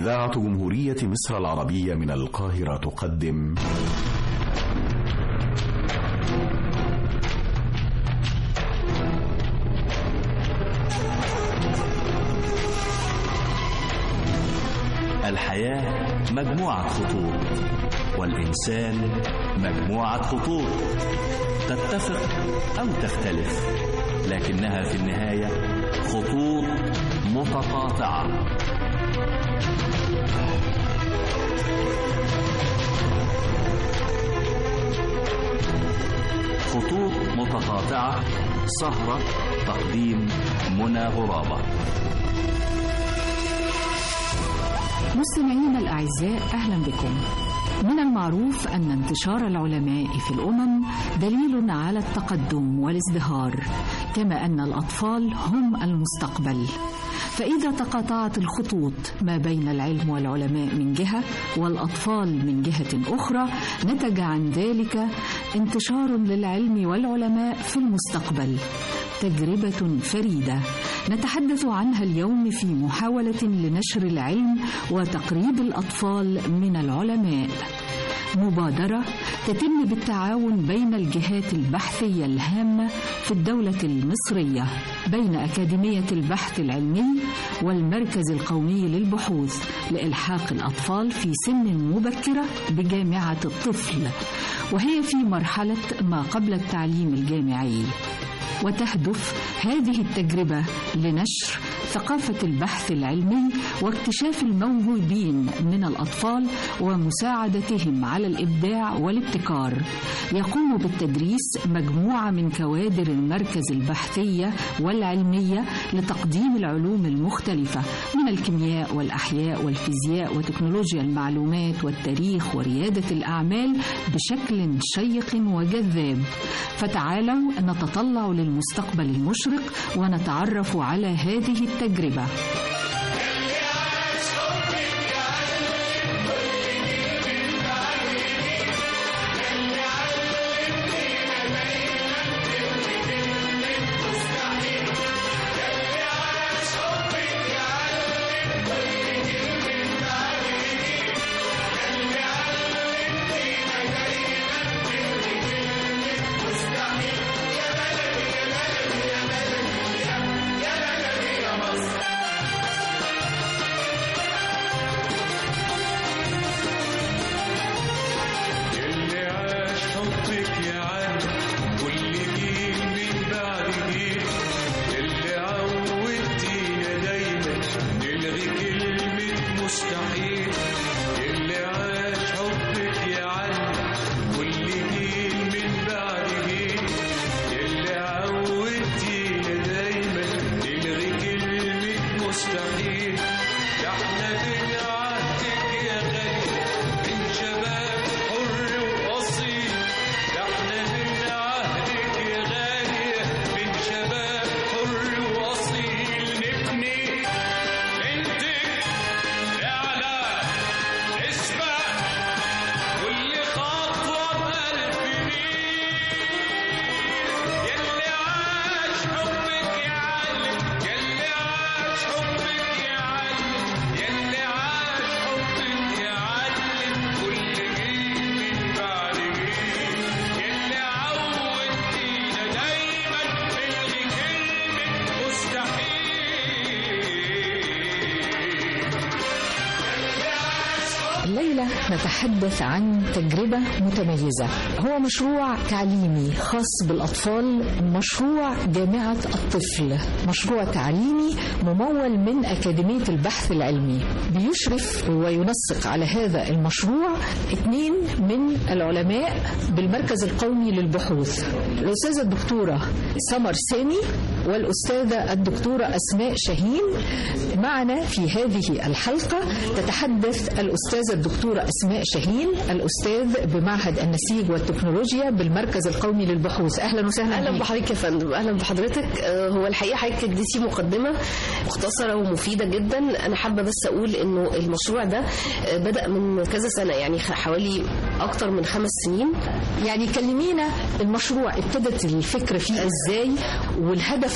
إذاعة جمهورية مصر العربية من القاهرة تقدم الحياة مجموعة خطوط والإنسان مجموعة خطوط تتفق أو تختلف لكنها في النهاية خطوط متقاطعة خطوط متقاطعة سهرة تقديم منى غرابة مستمعينا الأعزاء أهلا بكم من المعروف أن انتشار العلماء في الأمم دليل على التقدم والازدهار كما أن الأطفال هم المستقبل فإذا تقاطعت الخطوط ما بين العلم والعلماء من جهة والأطفال من جهة أخرى نتج عن ذلك انتشار للعلم والعلماء في المستقبل تجربة فريدة نتحدث عنها اليوم في محاولة لنشر العلم وتقريب الأطفال من العلماء مبادرة تتم بالتعاون بين الجهات البحثية الهامة في الدولة المصرية بين أكاديمية البحث العلمي والمركز القومي للبحوث لإلحاق الأطفال في سن مبكرة بجامعة الطفل وهي في مرحلة ما قبل التعليم الجامعي وتهدف هذه التجربة لنشر ثقافة البحث العلمي واكتشاف الموهوبين من الأطفال ومساعدتهم على الإبداع والابتكار يقوم بالتدريس مجموعة من كوادر المركز البحثية والعلمية لتقديم العلوم المختلفة من الكيمياء والأحياء والفيزياء وتكنولوجيا المعلومات والتاريخ وريادة الأعمال بشكل شيق وجذاب فتعالوا نتطلع للمستقبل المشرق ونتعرف على هذه التجربة اللي عاش حبك يا عم كل جيل من بعد جيل اللي عودتينا دايما نلغي كلمة مستحيل اللي عاش حبك يا عم كل جيل من بعد جيل اللي عودتينا دايما نلغي كلمة مستحيل ده احنا بين عهدك يا غالي من شباب حر وأصيل ده احنا من عهدك يا غالي من شباب حر وأصيل نبني بنتك اعلى اسمع كل خطوة بقلب مين يلي عاش حبك يعلم يلي عاش حبك يعلم يلي عاش حبك يعلم كل جيل من بعد جيل يلي عودتينا دايما نلغي كلمة مستحيل الليلة نتحدث عن تجربة متميزة هو مشروع تعليمي خاص بالأطفال مشروع جامعة الطفل مشروع تعليمي ممول من أكاديمية البحث العلمي بيشرف وينسق على هذا المشروع اثنين من العلماء بالمركز القومي للبحوث الأستاذة الدكتورة سمر سامي والأستاذة الدكتورة أسماء شاهين معنا في هذه الحلقة تتحدث الأستاذة الدكتورة أسماء شاهين الأستاذ بمعهد النسيج والتكنولوجيا بالمركز القومي للبحوث أهلا وسهلا اهلا بيك. بحضرتك يا فندم اهلا بحضرتك آه، هو الحقيقه حضرتك اديتي مقدمه مختصره ومفيده جدا انا حابه بس اقول انه المشروع ده آه، بدا من كذا سنه يعني خ- حوالي اكتر من خمس سنين يعني كلمينا المشروع ابتدت الفكرة فيه ازاي والهدف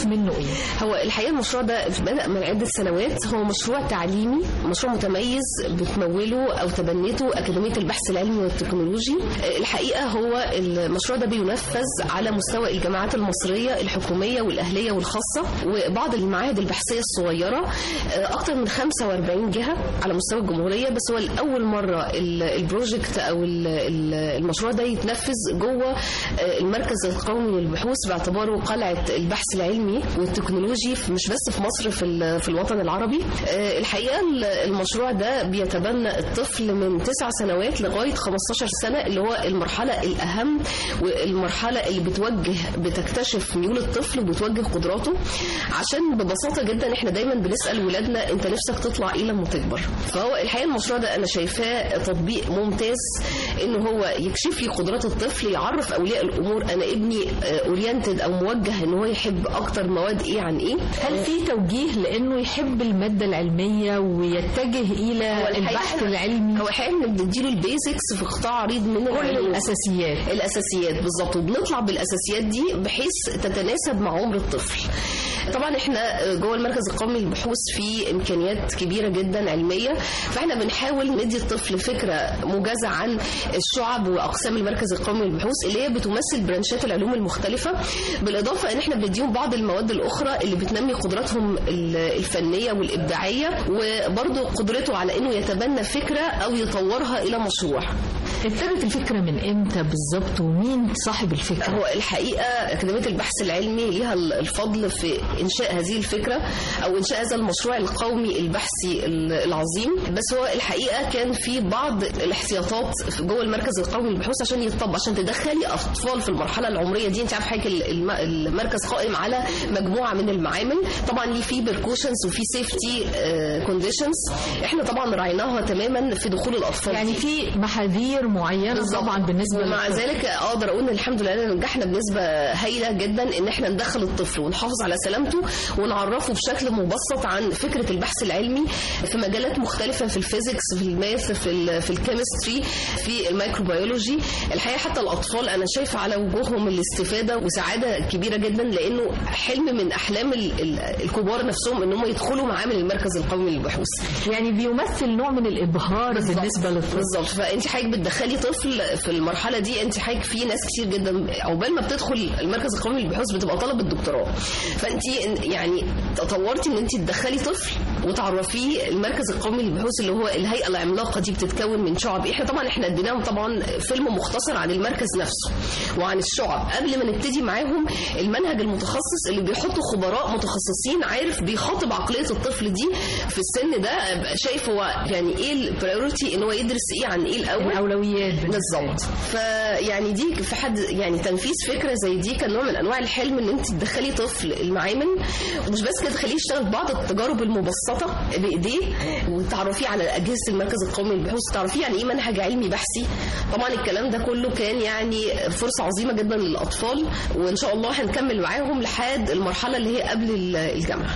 الهدف منه ايه؟ هو الحقيقه المشروع ده بدا من عده سنوات هو مشروع تعليمي مشروع متميز بتموله او تبنته اكاديميه البحث العلمي والتكنولوجي الحقيقه هو المشروع ده بينفذ على مستوى الجامعات المصريه الحكوميه والاهليه والخاصه وبعض المعاهد البحثيه الصغيره اكثر من 45 جهه على مستوى الجمهوريه بس هو لاول مره ال- البروجكت او ال- ال- المشروع ده يتنفذ جوه المركز القومي للبحوث باعتباره قلعه البحث العلمي والتكنولوجي في- مش بس في مصر في ال- في الوطن العربي آه، الحقيقه ال- المشروع ده بيتبنى الطفل من تسع سنوات لغايه 15 سنه اللي هو المرحله الاهم والمرحله اللي بتوجه بتكتشف ميول الطفل وبتوجه قدراته عشان ببساطه جدا احنا دايما بنسال ولادنا انت نفسك تطلع ايه لما تكبر فهو الحقيقه المشروع ده انا شايفاه تطبيق ممتاز ان هو يكشف لي قدرات الطفل يعرف اولياء الامور انا ابني اورينتد او موجه ان هو يحب اكتر مواد ايه عن ايه هل في توجيه لانه يحب الماده العلميه ويتجه الى هو الحقيقة البحث إحنا- العلمي هو الحقيقه إحنا بنديله البيزكس في قطاع عريض من كل العلوم. الاساسيات الاساسيات بالظبط وبنطلع بالاساسيات دي بحيث تتناسب مع عمر الطفل طبعا احنا جوه المركز القومي للبحوث في امكانيات كبيره جدا علميه فاحنا بنحاول ندي الطفل فكره موجزه عن الشعب واقسام المركز القومي للبحوث اللي هي بتمثل برانشات العلوم المختلفه بالاضافه ان احنا بنديهم بعض المواد الاخرى اللي بتنمي قدراتهم ال- الفنيه والابداعيه وبرضه قدرته على انه يتبنى فكره او يطورها الى مشروع ابتدت الفكره من امتى بالظبط ومين صاحب الفكره؟ هو الحقيقه اكاديميه البحث العلمي ليها الفضل في انشاء هذه الفكره او انشاء هذا المشروع القومي البحثي العظيم بس هو الحقيقه كان في بعض الاحتياطات في جوه المركز القومي للبحوث عشان يتطبق عشان تدخلي اطفال في المرحله العمريه دي انت عارف حضرتك الم- المركز قائم على مجموعه من المعامل طبعا ليه في بركوشنز وفي سيفتي كونديشنز احنا طبعا راعيناها تماما في دخول الاطفال يعني في محاذير معينه بالظبط. طبعا بالنسبه ومع للطفل. ذلك اقدر اقول ان الحمد لله نجحنا بنسبه هائله جدا ان احنا ندخل الطفل ونحافظ على سلامته ونعرفه بشكل مبسط عن فكره البحث العلمي في مجالات مختلفه في الفيزيكس في الماث في ال في الكيمستري في الميكروبيولوجي الحقيقه حتى الاطفال انا شايفه على وجوههم الاستفاده وسعاده كبيره جدا لانه حلم من احلام ال- ال- الكبار نفسهم ان هم يدخلوا معامل المركز القومي للبحوث يعني بيمثل نوع من الابهار بالظبط. بالنسبه للطفل بالظبط فانت حضرتك بتدخلي طفل في المرحله دي انت حضرتك في ناس كتير جدا عقبال ما بتدخل المركز القومي للبحوث بتبقى طالب الدكتوراه فانت يعني تطورتي ان انت تدخلي طفل وتعرفيه المركز القومي للبحوث اللي هو الهيئه العملاقه دي بتتكون من شعب احنا طبعا احنا اديناهم طبعا فيلم مختصر عن المركز نفسه وعن الشعب قبل ما نبتدي معاهم المنهج المتخصص اللي بيحطوا خبراء متخصصين عارف بيخاطب عقليه الطفل دي في السن ده ابقى شايف هو يعني ايه البرايورتي ان هو يدرس ايه عن ايه الاول الاولويات بالنسبة بالظبط فيعني دي في حد يعني تنفيذ فكره زي دي كان نوع من انواع الحلم ان انت تدخلي طفل المعامل ومش بس كده تخليه يشتغل بعض التجارب المبسطه بايديه وتعرفيه على اجهزه المركز القومي للبحوث تعرفيه يعني ايه منهج علمي بحثي طبعا الكلام ده كله كان يعني فرصه عظيمه جدا للاطفال وان شاء الله هنكمل معاهم لحد المرحله اللي هي قبل ال- الجامعه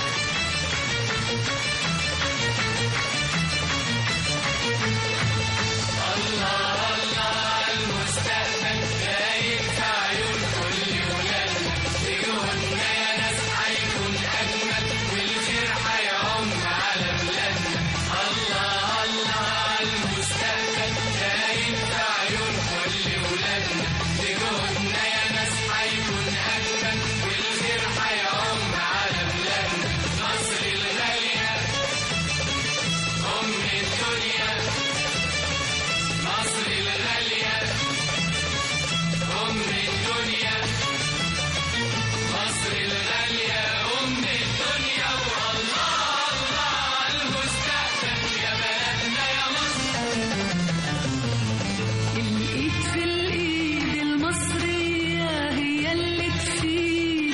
الإيد في الإيد المصرية هي اللي تفيد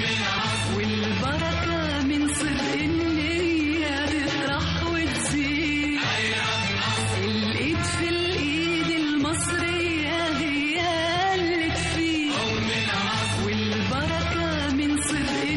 والبركة من صدق النية تطرح وتزيد الإيد في الإيد المصرية هي اللي تفيد والبركة من صدق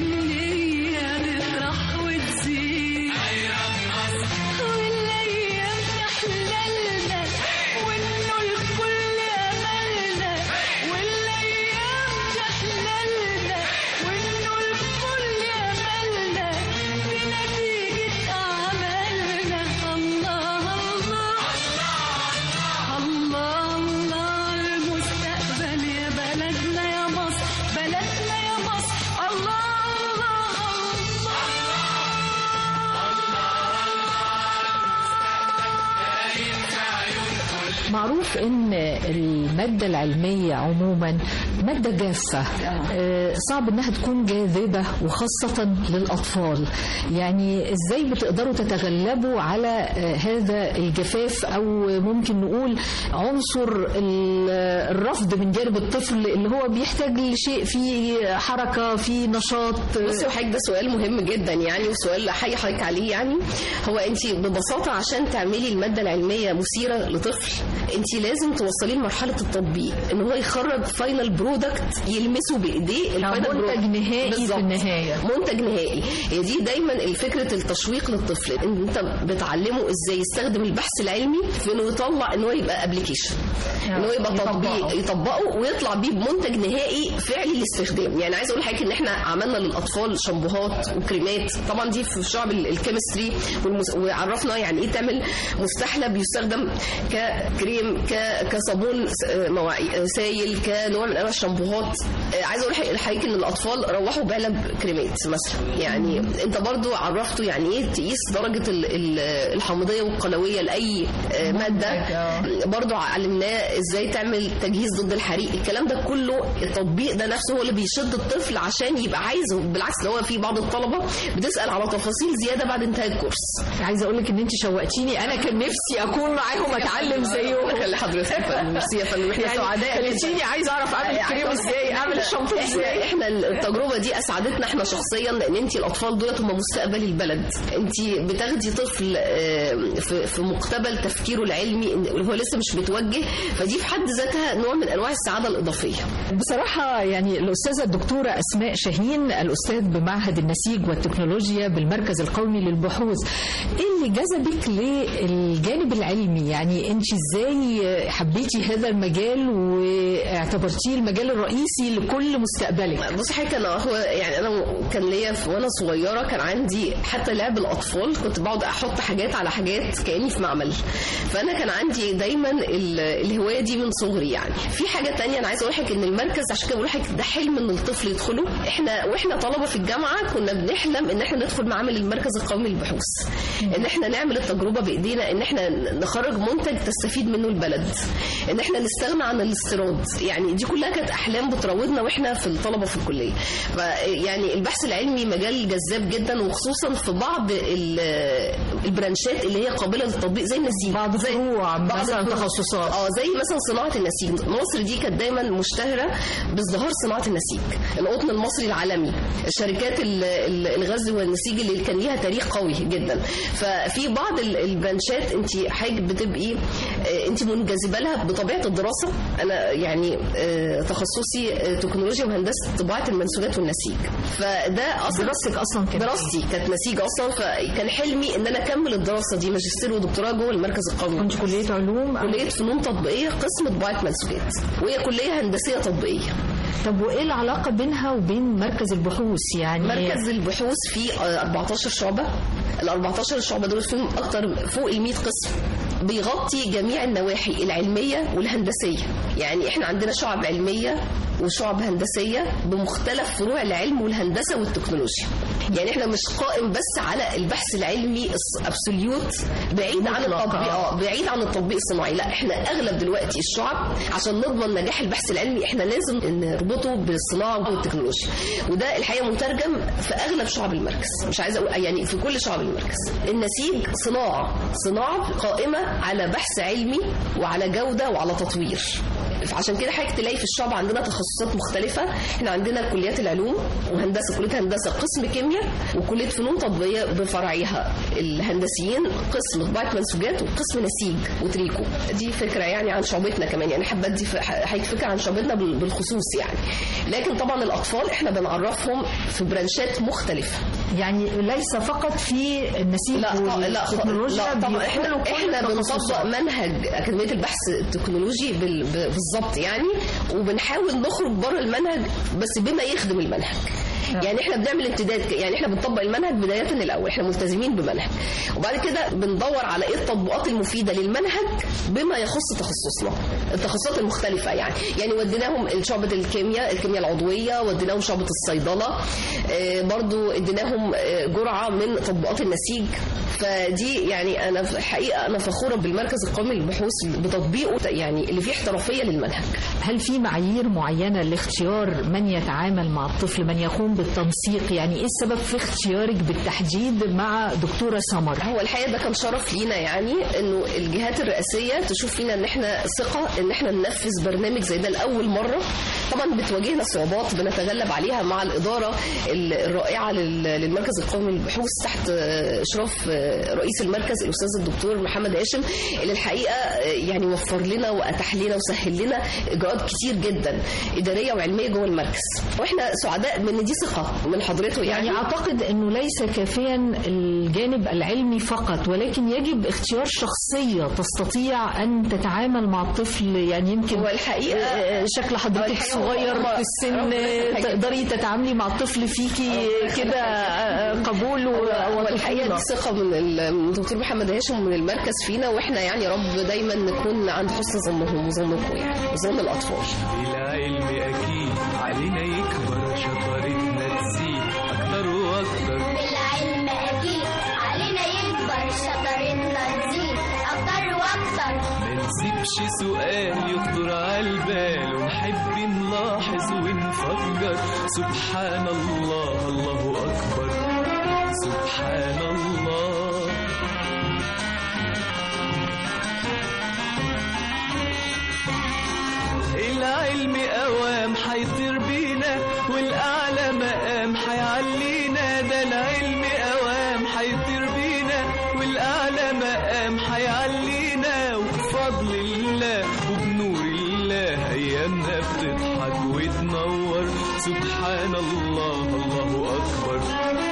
معروف ان الماده العلميه عموما ماده جافه آه، صعب انها تكون جاذبه وخاصه للاطفال يعني ازاي بتقدروا تتغلبوا على آه، هذا الجفاف او ممكن نقول عنصر ال- الرفض من جانب الطفل اللي هو بيحتاج لشيء فيه حركه فيه نشاط بصي وحضرتك ده سؤال مهم جدا يعني وسؤال حي حضرتك عليه يعني هو انت ببساطه عشان تعملي الماده العلميه مثيره لطفل انت لازم توصليه لمرحله التطبيق ان هو يخرج فاينل برودكت يلمسه بايديه الفاينل منتج برودكت. نهائي في بالظبط. النهاية. منتج نهائي هي دي دايما فكره التشويق للطفل ان انت بتعلمه ازاي يستخدم البحث العلمي في انه يطلع ان هو يبقى ابلكيشن ان هو يبقى يطبقه. تطبيق يطبقه ويطلع بيه بمنتج نهائي فعلي للاستخدام يعني عايز اقول لحضرتك ان احنا عملنا للاطفال شامبوهات وكريمات طبعا دي في شعب ال- الكيمستري والمس... وعرفنا يعني ايه تعمل مستحلى بيستخدم ككريم ك... كصابون س- آه، مواعي آه، سايل كنوع من انواع الشامبوهات آه، عايز اقول لحضرتك لحضرتك ان الاطفال روحوا بعلب كريمات مثلا يعني انت برضو عرفته يعني ايه تقيس درجه ال- ال- الحامضيه والقلويه لاي آه، ماده برضو علمناه ازاي تعمل تجهيز ضد الحريق الكلام ده كله التطبيق ده نفسه هو اللي بيشد الطفل عشان يبقى عايز بالعكس ده هو في بعض الطلبه بتسال على تفاصيل زياده بعد انتهاء الكورس عايزه اقول لك ان انت شوقتيني انا كان نفسي اكون معاهم اتعلم زيهم خلي حضرتك يا فندم ميرسي يا فندم احنا يعني سعداء خليتيني عايزه اعرف اعمل الكريم ازاي اعمل الشامبو ازاي احنا احنا التجربه دي اسعدتنا احنا شخصيا لان انت الاطفال دولت هم مستقبل البلد انت بتاخدي طفل آه، في في مقتبل تفكيره العلمي إن- اللي هو لسه مش متوجه فدي في حد ذاتها نوع من انواع السعاده الاضافيه بصراحة يعني الأستاذة الدكتورة أسماء شاهين الأستاذ بمعهد النسيج والتكنولوجيا بالمركز القومي للبحوث إيه اللي جذبك للجانب العلمي يعني أنت إزاي حبيتي هذا المجال واعتبرتيه المجال الرئيسي لكل مستقبلك بص حضرتك انا هو يعني انا كان ليا في- وانا صغيره كان عندي حتى لعب الاطفال كنت بقعد احط حاجات على حاجات كاني في معمل فانا كان عندي دايما ال- الهوايه دي من صغري يعني في حاجه تانية انا عايزه اقول لك ان المركز عشان كده بقول لك ده حلم ان الطفل يدخله احنا واحنا طلبه في الجامعه كنا بنحلم ان احنا ندخل معمل المركز القومي للبحوث ان احنا نعمل التجربه بايدينا ان احنا نخرج منتج تستفيد منه البلد ان احنا نستغنى عن الاستيراد يعني دي كلها كانت احلام بتراودنا واحنا في الطلبه في الكليه فيعني البحث العلمي مجال جذاب جدا وخصوصا في بعض ال- البرانشات اللي هي قابله للتطبيق زي النسيج بعض زي فروع بعض مثلا الفروع. تخصصات. اه زي مثلا صناعه النسيج مصر دي كانت دايما مشتهره بازدهار صناعه النسيج القطن المصري العالمي شركات ال- ال- الغزل والنسيج اللي كان ليها تاريخ قوي جدا ففي بعض ال- البرانشات انت حاجه بتبقي آه، انت منجذبه لها بطبيعه الدراسه انا يعني آه، تخصصي آه، تكنولوجيا وهندسه طباعه المنسوجات والنسيج فده اصلا دراستك أصلا كانت دراستي كانت نسيج اصلا فكان حلمي ان انا اكمل الدراسه دي ماجستير ودكتوراه جوه المركز القومي كنت كلية علوم أو- كليه فنون تطبيقيه قسم طباعه منسوجات وهي كليه هندسيه تطبيقيه طب وإيه العلاقة بينها وبين مركز البحوث يعني مركز البحوث فيه آه، 14 شعبه ال 14 شعبه دول فيهم اكتر فوق ال 100 قسم بيغطي جميع النواحي العلميه والهندسيه يعني احنا عندنا شعب علميه وشعب هندسيه بمختلف فروع العلم والهندسه والتكنولوجيا يعني احنا مش قائم بس على البحث العلمي ابسوليوت بعيد عن مطلق، التطبيق آه. اه بعيد عن التطبيق الصناعي لا احنا اغلب دلوقتي الشعب عشان نضمن نجاح البحث العلمي احنا لازم نربطه بالصناعه والتكنولوجيا وده الحقيقه مترجم في اغلب شعب المركز مش عايزه اقول يعني في كل شعب المركز النسيج صناعه صناعه قائمه على بحث علمي وعلى جوده وعلى تطوير عشان كده حضرتك تلاقي في الشعب عندنا تخصصات مختلفه احنا عندنا كليات العلوم وهندسه كليه هندسه قسم كيمياء وكليه فنون تطبيقيه بفرعيها الهندسيين قسم طباعه منسوجات وقسم نسيج وتريكو دي فكره يعني عن شعبتنا كمان يعني حابه ادي ف- حضرتك فكره عن شعبتنا بال- بالخصوص يعني لكن طبعا الاطفال احنا بنعرفهم في برانشات مختلفه يعني ليس فقط في النسيج لا طبعا لا خ- والتكنولوجيا لا طبعا احنا بيدخلوا كل احنا التخصصات. بنطبق منهج اكاديميه البحث التكنولوجي بال- ب- بالظبط يعني وبنحاول نخرج بره المنهج بس بما يخدم المنهج يعني احنا بنعمل امتداد ك- يعني احنا بنطبق المنهج بدايه الاول احنا ملتزمين بمنهج وبعد كده بندور على ايه التطبيقات المفيده للمنهج بما يخص تخصصنا التخصصات المختلفه يعني يعني وديناهم شعبه الكيمياء الكيمياء العضويه وديناهم شعبه الصيدله آه، برضو اديناهم آه، جرعه من تطبيقات النسيج فدي يعني انا في الحقيقه انا فخوره بالمركز القومي للبحوث بتطبيقه يعني اللي فيه احترافيه للمنهج هل في معايير معينة لاختيار من يتعامل مع الطفل من يقوم بالتنسيق يعني ايه السبب في اختيارك بالتحديد مع دكتورة سمر هو الحقيقه ده كان شرف لينا يعني انه الجهات الرئاسيه تشوف فينا ان احنا ثقه ان احنا ننفذ برنامج زي ده لاول مره طبعا بتواجهنا صعوبات بنتغلب عليها مع الاداره ال- الرائعه لل- للمركز القومي للبحوث تحت آه، اشراف آه، رئيس المركز الاستاذ الدكتور محمد هاشم اللي الحقيقه آه، يعني وفر لنا واتاح لنا وسهل لنا اجراءات كتير جدا اداريه وعلميه جوه المركز واحنا سعداء بان دي ثقه من حضرته يعني, يعني اعتقد انه ليس كافيا الجانب العلمي فقط ولكن يجب اختيار شخصية تستطيع ان تتعامل مع الطفل يعني يمكن هو الحقيقة- آه، شكل حضرتك الحقيقة صغير هو- في السن ربنا يخليك. تقدري تتعاملي مع الطفل فيكي كده آه، قبول و- هو الحقيقه وطفولة. دي ثقه من ال- من الدكتور محمد هاشم ومن المركز فينا واحنا يعني يا رب دايما نكون عند حسن ظنهم وظنكم يعني وظن الاطفال العلم أكيد علينا يكبر شطارتنا تزيد أكتر وأكتر بالعلم أكيد علينا يكبر شطارتنا تزيد أكتر وأكتر ما نسيبش سؤال يخطر على البال ونحب نلاحظ ونفكر سبحان الله الله أكبر سبحان الله العلم أوام حيطير بينا والأعلى مقام حيعلينا ده العلم أوام حيطير بينا والأعلى مقام حيعلينا وبفضل الله وبنور الله أيامنا بتضحك وتنور سبحان الله الله أكبر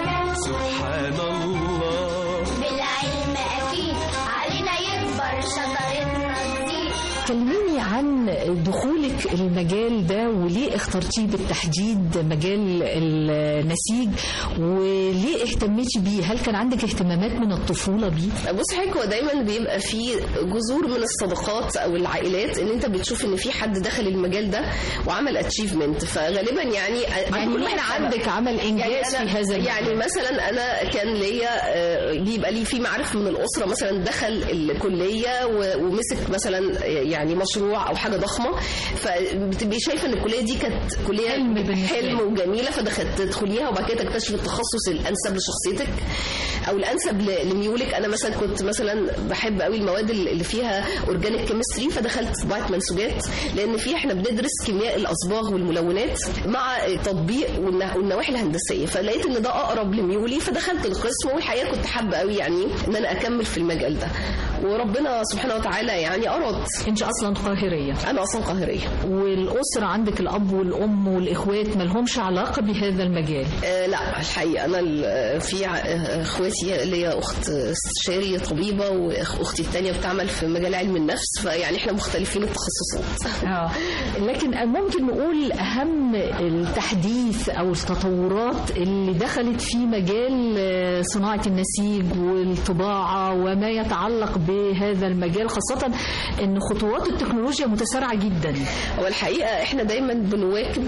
سبحان الله بالعلم أكيد علينا يكبر شطارتنا تزيد كلميني عن دخولك المجال ده وليه اخترتيه بالتحديد مجال النسيج وليه اهتميتي بيه هل كان عندك اهتمامات من الطفولة بيه بص حضرتك هو دايما بيبقى في جذور من الصداقات او العائلات ان انت بتشوف ان في حد دخل المجال ده وعمل اتشيفمنت فغالبا يعني يعني كل مين واحد سبب. عندك عمل انجاز يعني في هذا أنا يعني المجال؟ مثلا انا كان ليا آه، بيبقى لي في معارف من الاسره مثلا دخل الكليه و- ومسك مثلا آه، يعني مشروع او حاجه ضخمه فبتبقي شايفه ان الكليه دي كانت كليه حلم بالنسبة حلم لك. وجميله فدخلت تدخليها وبعد كده تكتشفي التخصص الانسب لشخصيتك او الانسب ل- لميولك انا مثلا كنت مثلا بحب قوي المواد اللي فيها اورجانيك كيمستري فدخلت طباعه منسوجات لان فيها احنا بندرس كيمياء الاصباغ والملونات مع التطبيق والنا- والنواحي الهندسيه فلقيت ان ده اقرب لميولي فدخلت القسم والحقيقه كنت حابه قوي يعني ان انا اكمل في المجال ده وربنا سبحانه وتعالى يعني اراد انت اصلا قاهرية انا اصلا قاهريه والأسرة عندك الأب والأم والإخوات ما لهمش علاقة بهذا المجال آه لا الحقيقه انا ال- في ع- آه، اخواتي ليا اخت استشاري طبيبه واختي الثانيه بتعمل في مجال علم النفس فيعني احنا مختلفين التخصصات آه. لكن ممكن نقول أهم التحديث أو التطورات اللي دخلت في مجال آه، صناعة النسيج والطباعة وما يتعلق بهذا المجال خاصة أن خطوات التكنولوجيا متسارعة جدا هو الحقيقه احنا دايما بنواكب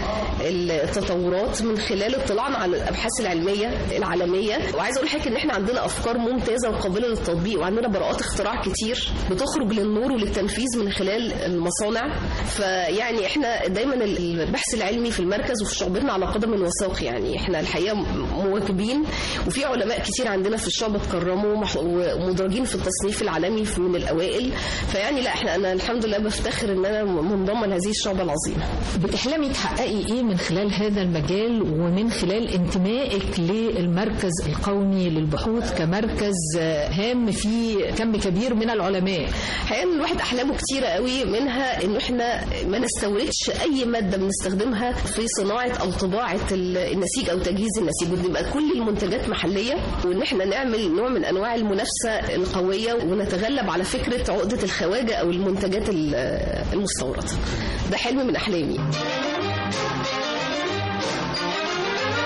التطورات من خلال اطلاعنا على الابحاث العلميه العالميه وعايزه اقول لحضرتك ان احنا عندنا افكار ممتازه وقابله للتطبيق وعندنا براءات اختراع كتير بتخرج للنور وللتنفيذ من خلال المصانع فيعني احنا دايما البحث العلمي في المركز وفي شعبتنا على قدم وساق يعني احنا الحقيقه مواكبين وفي علماء كتير عندنا في الشعب اتكرموا ومح- ومدرجين في التصنيف العالمي في- من الاوائل فيعني لا احنا انا الحمد لله بفتخر ان انا منضمه لهذه الشعبه العظيمه بتحلمي تحققي ايه من خلال هذا المجال ومن خلال انتمائك للمركز القومي للبحوث كمركز آه، هام فيه كم كبير من العلماء الحقيقه ان الواحد احلامه كتيره قوي منها انه احنا ما نستوردش اي ماده بنستخدمها في صناعه او طباعه ال- النسيج او تجهيز النسيج وتبقى كل المنتجات محليه وان احنا نعمل نوع من انواع المنافسه القويه ونتغلب على فكره عقده الخواجه او المنتجات ال- المستورده ده حلم من احلامي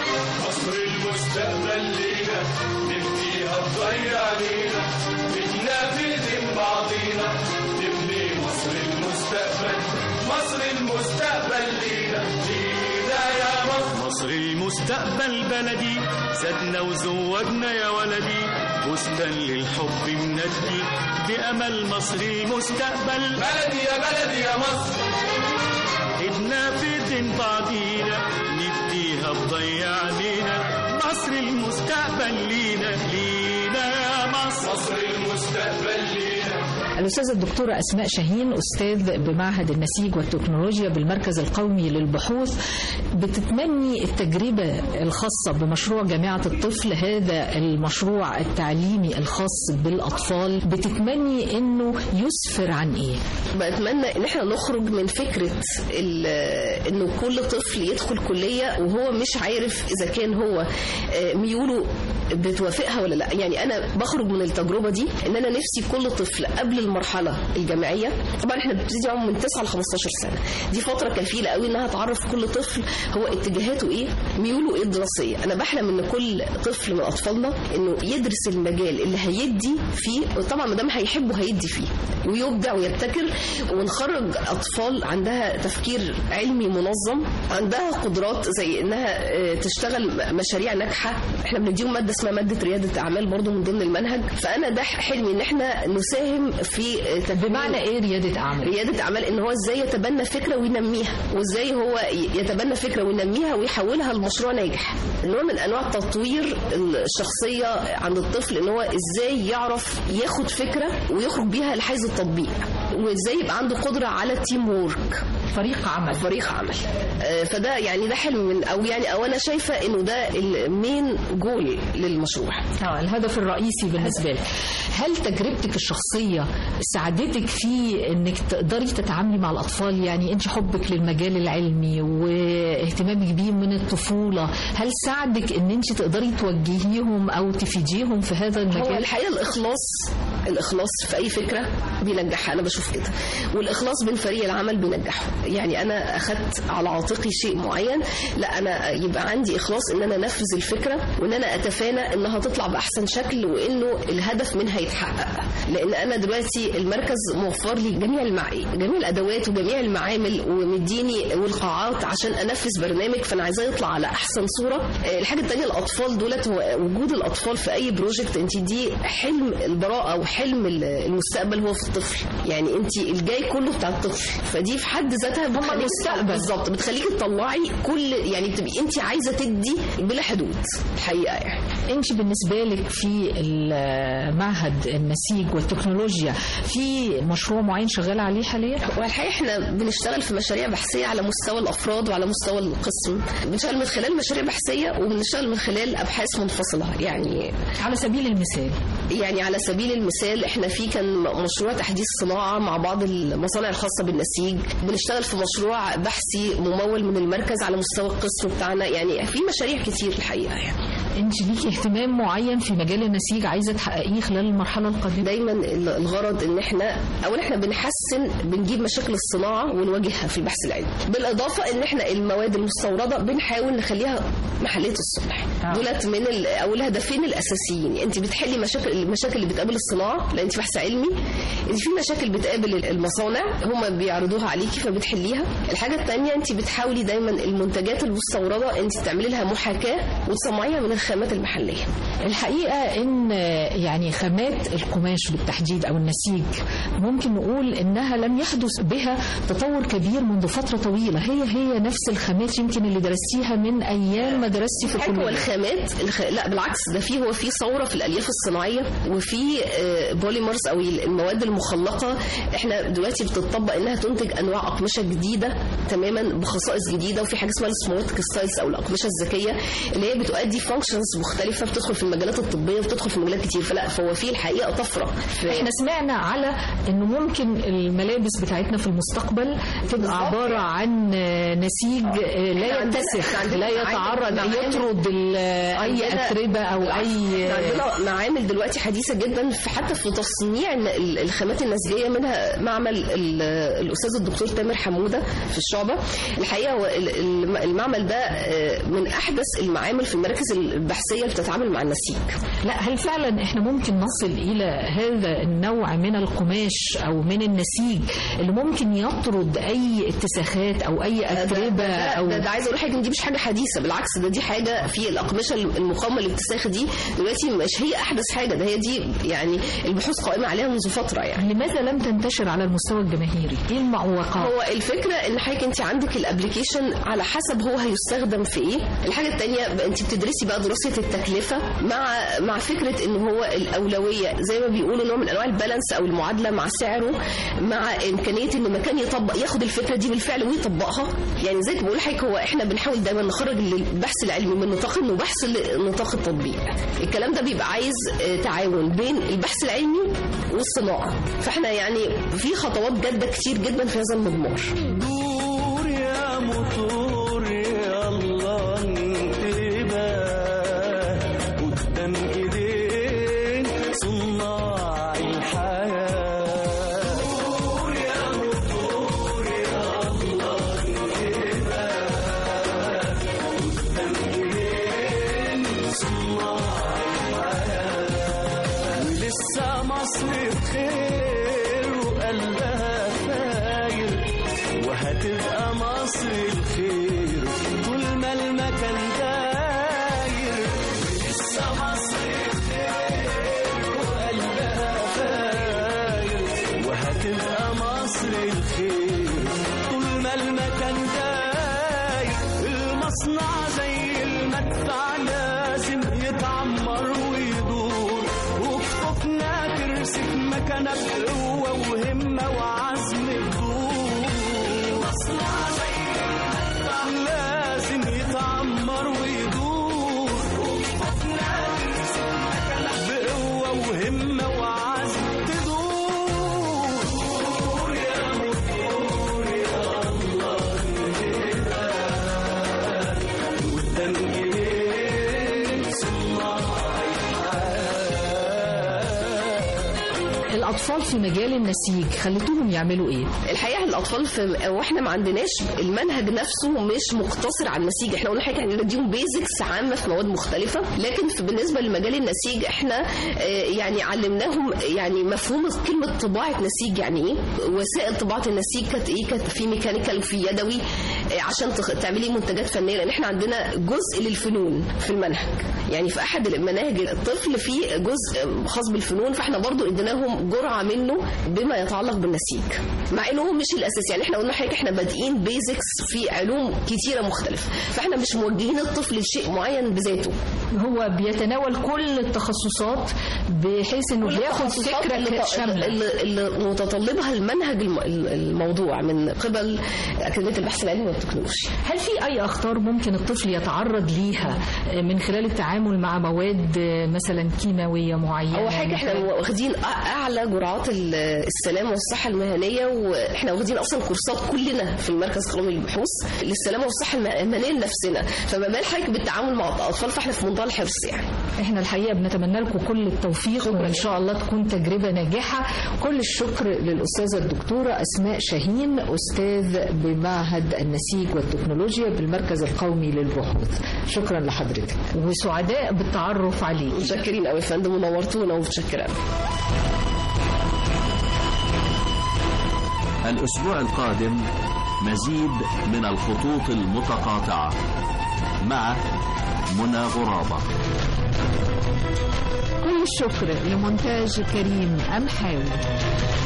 مصر المستقبل بلدي زادنا وزوجنا يا ولدي بستان للحب مندي بأمل مصر المستقبل بلدي يا بلدي يا مصر ايدنا في ايدين بعضينا نديها بضيع علينا مصر المستقبل لينا لينا يا مصر مصر المستقبل لينا الأستاذة الدكتورة أسماء شاهين أستاذ بمعهد النسيج والتكنولوجيا بالمركز القومي للبحوث بتتمني التجربة الخاصة بمشروع جامعة الطفل هذا المشروع التعليمي الخاص بالأطفال بتتمني أنه يسفر عن إيه؟ بتمنى ان احنا نخرج من فكره ال- انه كل طفل يدخل كليه وهو مش عارف اذا كان هو آه، ميوله بتوافقها ولا لا يعني انا بخرج من التجربه دي ان انا نفسي كل طفل قبل المرحله الجامعيه طبعا احنا بنبتدي معاهم من 9 ل 15 سنه دي فتره كفيله قوي انها تعرف كل طفل هو اتجاهاته ايه ميوله ايه الدراسيه انا بحلم ان كل طفل من اطفالنا انه يدرس المجال اللي هيدي فيه طبعا ما دام هيحبه هيدي فيه ويبدع ويبتكر ونخرج اطفال عندها تفكير علمي منظم عندها قدرات زي انها آه، تشتغل م- مشاريع ناجحه احنا بنديهم ماده اسمها ماده رياده اعمال برضو من ضمن المنهج فانا ده حلمي ان احنا نساهم في آه، تدوين- بمعنى إيه ريادة أعمال؟ ريادة أعمال إن هو إزاي يتبنى فكرة وينميها وإزاي هو يتبنى فكرة وينميها ويحولها لمشروع ناجح نوع من أنواع تطوير الشخصية عند الطفل إن هو إزاي يعرف ياخد فكرة ويخرج بيها لحيز التطبيق وإزاي يبقى عنده قدرة على التيم وورك فريق عمل فريق عمل آه، فده يعني ده حلم من أو يعني أو أنا شايفة إنه ده المين جول للمشروع آه الهدف الرئيسي بالنسبة لك هل تجربتك الشخصية ساعدتك في انك تقدري تتعاملي مع الاطفال يعني انت حبك للمجال العلمي واهتمامك بيهم من الطفولة هل ساعدك ان انت تقدري توجهيهم او تفيديهم في هذا هو المجال الحقيقه الاخلاص الاخلاص في اي فكره بينجحها انا بشوف كده والاخلاص بين فريق العمل بينجحه يعني انا اخدت على عاتقي شيء معين لا انا يبقى عندي اخلاص ان انا انفذ الفكره وان انا اتفانى انها تطلع باحسن شكل وانه الهدف منها يتحقق لان انا دلوقتي المركز موفر لي جميع المع... جميع الادوات وجميع المعامل ومديني والقاعات عشان انفذ برنامج فانا عايزاه يطلع على احسن صوره آه، الحاجه الثانيه الاطفال دولت هو وجود الاطفال في اي بروجكت انت دي حلم البراءه وحلم ال- المستقبل هو في الطفل يعني انت الجاي كله بتاع الطفل فدي في حد ذاتها بتخليك المستقبل. بالظبط بتخليكي تطلعي كل يعني بتبقي انت عايزه تدي بلا حدود الحقيقه يعني انت بالنسبة لك في المعهد النسيج والتكنولوجيا في مشروع معين شغالة عليه حاليا والحقيقه احنا بنشتغل في مشاريع بحثيه على مستوى الافراد وعلى مستوى القسم بنشتغل من خلال مشاريع بحثيه وبنشتغل من خلال ابحاث منفصله يعني على سبيل المثال يعني على سبيل المثال احنا في كان مشروع تحديث صناعه مع بعض المصانع الخاصه بالنسيج بنشتغل في مشروع بحثي ممول من المركز على مستوى القسم بتاعنا يعني في مشاريع كتير الحقيقه يعني انت ليكي اهتمام معين في مجال النسيج عايزة تحققيه خلال المرحلة القادمة دايما الغرض ان احنا اولا احنا بنحسن بنجيب مشاكل الصناعه ونواجهها في البحث العلمي بالاضافه ان احنا المواد المستورده بنحاول نخليها محليه الصنع آه. دولت من ال- او الهدفين الاساسيين انت بتحلي مشاكل المشاكل اللي بتقابل الصناعه لان انت بحث علمي انت في مشاكل بتقابل المصانع هم بيعرضوها عليكي فبتحليها الحاجه الثانيه انت بتحاولي دايما المنتجات المستورده انت تعملي لها محاكاه وتصنعيها من الخامات المحليه الحقيقة ان يعني خامات القماش بالتحديد او النسيج ممكن نقول انها لم يحدث بها تطور كبير منذ فترة طويلة هي هي نفس الخامات يمكن اللي درستيها من ايام ما درستي في حاجة هو الكلية الخامات الخ... لا بالعكس ده في هو في ثوره في الالياف الصناعيه وفي آه، بوليمرز او المواد المخلقه احنا دلوقتي بتطبق انها تنتج انواع اقمشه جديده تماما بخصائص جديده وفي حاجه اسمها السمارت كريستالز او الاقمشه الذكيه اللي هي بتؤدي فانكشنز مختلفه بتدخل في المجالات الطبيه وبتدخل في مجالات كتير فلا فهو في الحقيقه طفره في احنا سمعنا على انه ممكن الملابس بتاعتنا في المستقبل تبقى عبارة عن نسيج لا عندنا- يتسخ عندنا لا يتعرض معامل- يطرد ال- اي عندنا- اتربة او اي إحنا عندنا معامل دلوقتي حديثه جدا في حتى في تصنيع ال- ال- الخامات النسيجيه منها معمل ال- الاستاذ الدكتور تامر حموده في الشعبه الحقيقه هو ال- ال- المعمل ده آه، من احدث المعامل في المراكز البحثيه اللي بتتعامل مع النسيج لا هل فعلا احنا ممكن نصل الى هذا النوع من القماش او من النسيج اللي ممكن يطرد اي اتساخات او اي اتربه ده, او ده, ده عايز اقول لحضرتك ان دي مش حاجه حديثه بالعكس ده دي حاجه في الاقمشه المقاومه للاتساخ دي دلوقتي مش هي احدث حاجه ده هي دي يعني البحوث قائمه عليها منذ فتره يعني لماذا لم تنتشر على المستوى الجماهيري؟ ايه المعوقات؟ هو الفكره ان حضرتك انت عندك الابلكيشن على حسب هو هيستخدم في ايه الحاجه الثانيه انت بتدرسي بقى دراسه التكلفه مع مع فكره ان هو الاولويه زي ما بيقولوا نوع من انواع البالانس او المعادله مع سعره مع امكانيه ان مكان يطبق ياخد الفكره دي بالفعل ويطبقها يعني زي ما بقول لحضرتك هو احنا بنحاول دايما نخرج البحث العلمي من نطاق انه بحث لنطاق التطبيق الكلام ده بيبقى عايز آه، تعاون بين البحث العلمي والصناعه فاحنا يعني في خطوات جاده كتير جدا في هذا المضمار دور يا موتور يا الله انتباه قدام ايدين صناع الحياة دور يا موتور يا الله انتباه قدام ايدين صناع الحياة ولسه مصر بخير وقلبها فاير وهتبقى مصر الخير طول ما المكان داير لسه مصر الخير وقلبها فاير وهتبقى مصر الخير طول ما المكان داير المصنع زي المدفع لازم يتعمر ويدور وكفوفنا ترسك مكانها بقوة وهمة وعزم بدور مصنع زي المدفع لازم يتعمر ويدور وكفوفنا ترسك مكانها بقوة وهمة وعزم تدور دور يا مدور يا الله الهدى قدام ايديك صناع الاطفال في مجال النسيج خليتوهم يعملوا ايه؟ الحقيقه الاطفال في واحنا ما عندناش المنهج نفسه مش مقتصر على النسيج احنا قلنا حاجه احنا بنديهم بيزكس عامه في مواد مختلفه لكن في بالنسبه لمجال النسيج احنا آه، يعني علمناهم يعني مفهوم كلمه طباعه نسيج يعني ايه وسائل طباعه النسيج كانت ايه كانت في ميكانيكال وفي يدوي آه، عشان تخ- تعملي منتجات فنيه لان احنا عندنا جزء للفنون في المنهج يعني في احد المناهج الطفل فيه جزء خاص بالفنون فاحنا برضو اديناهم جرعه منه بما يتعلق بالنسيج مع انه هو مش الاساس يعني احنا قلنا حضرتك احنا بادئين بيزكس في علوم كتيره مختلفه فاحنا مش موجهين الطفل لشيء معين بذاته هو بيتناول كل التخصصات بحيث انه بياخد التخصصات فكره اللي, شامله اللي, اللي متطلبها المنهج الم- الموضوع من قبل اكاديميه البحث العلمي والتكنولوجيا هل في اي اخطار ممكن الطفل يتعرض ليها من خلال التعامل مع مواد مثلا كيماويه معينه اول حاجه احنا مثلاً؟ واخدين أ- اعلى جرعات ال- السلامه والصحه المهنيه واحنا واخدين اصلا كورسات كلنا في المركز القومي للبحوث للسلامه والصحه الم- المهنيه لنفسنا فما بال حضرتك بالتعامل مع الاطفال فاحنا في منتهى الحرص يعني احنا الحقيقه بنتمنى لكم كل التوفيق وان شاء الله تكون تجربه ناجحه كل الشكر للاستاذه الدكتوره اسماء شاهين استاذ بمعهد النسيج والتكنولوجيا بالمركز القومي للبحوث شكرا لحضرتك وسعداء بالتعرف عليك متشكرين قوي يا فندم ونورتونا ومتشكره قوي الأسبوع القادم مزيد من الخطوط المتقاطعة مع منى غرابة كل الشكر لمونتاج كريم أمحاوي